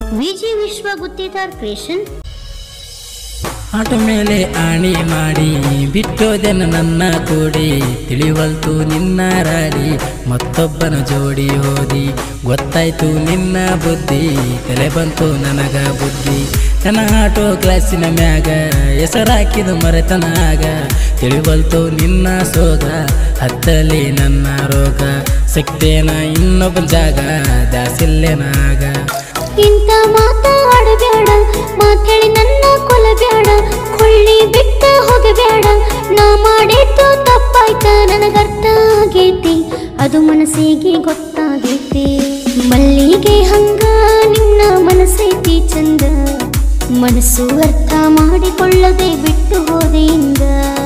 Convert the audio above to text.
ವಿಜಿ ವಿಶ್ವ ಗುತ್ತಿದಾರ್ ಕ್ರಿಯೇಷನ್ ಆಟ ಮೇಲೆ ಆಣಿ ಮಾಡಿ ಬಿಟ್ಟೋದೆನ ನನ್ನ ಕೂಡಿ ತಿಳಿವಲ್ತು ನಿನ್ನ ರಾಡಿ ಮತ್ತೊಬ್ಬನ ಜೋಡಿ ಹೋದಿ ಗೊತ್ತಾಯ್ತು ನಿನ್ನ ಬುದ್ಧಿ ತಲೆ ಬಂತು ನನಗ ಬುದ್ಧಿ ನನ್ನ ಆಟೋ ಕ್ಲಾಸಿನ ಮ್ಯಾಗ ಹೆಸರಾಕಿದ ಮರೆತನ ಆಗ ತಿಳಿವಲ್ತು ನಿನ್ನ ಸೋಗ ಹತ್ತಲಿ ನನ್ನ ರೋಗ ಸಿಕ್ತೇನ ಇನ್ನೊಬ್ಬ ಜಾಗ ದಾಸಿಲ್ಲೇನಾಗ ಇಂಥ ಮಾತಾಡಬೇಡ ಮಾತೇಳಿ ನನ್ನ ಕೊಲಬೇಡ ಕೊಳ್ಳಿ ಬಿಟ್ಟ ಹೋಗಬೇಡ ನಾ ಮಾಡಿದ್ದು ತಪ್ಪಾಯ್ತ ನನಗರ್ಥ ಆಗೈತಿ ಅದು ಮನಸ್ಸಿಗೆ ಗೊತ್ತಾಗೈತಿ ಮಲ್ಲಿಗೆ ಹಂಗ ನಿನ್ನ ಮನಸ್ಸೈತಿ ಚಂದ ಮನಸ್ಸು ಅರ್ಥ ಮಾಡಿಕೊಳ್ಳದೆ ಬಿಟ್ಟು ಹೋದೆ ಹಿಂಗ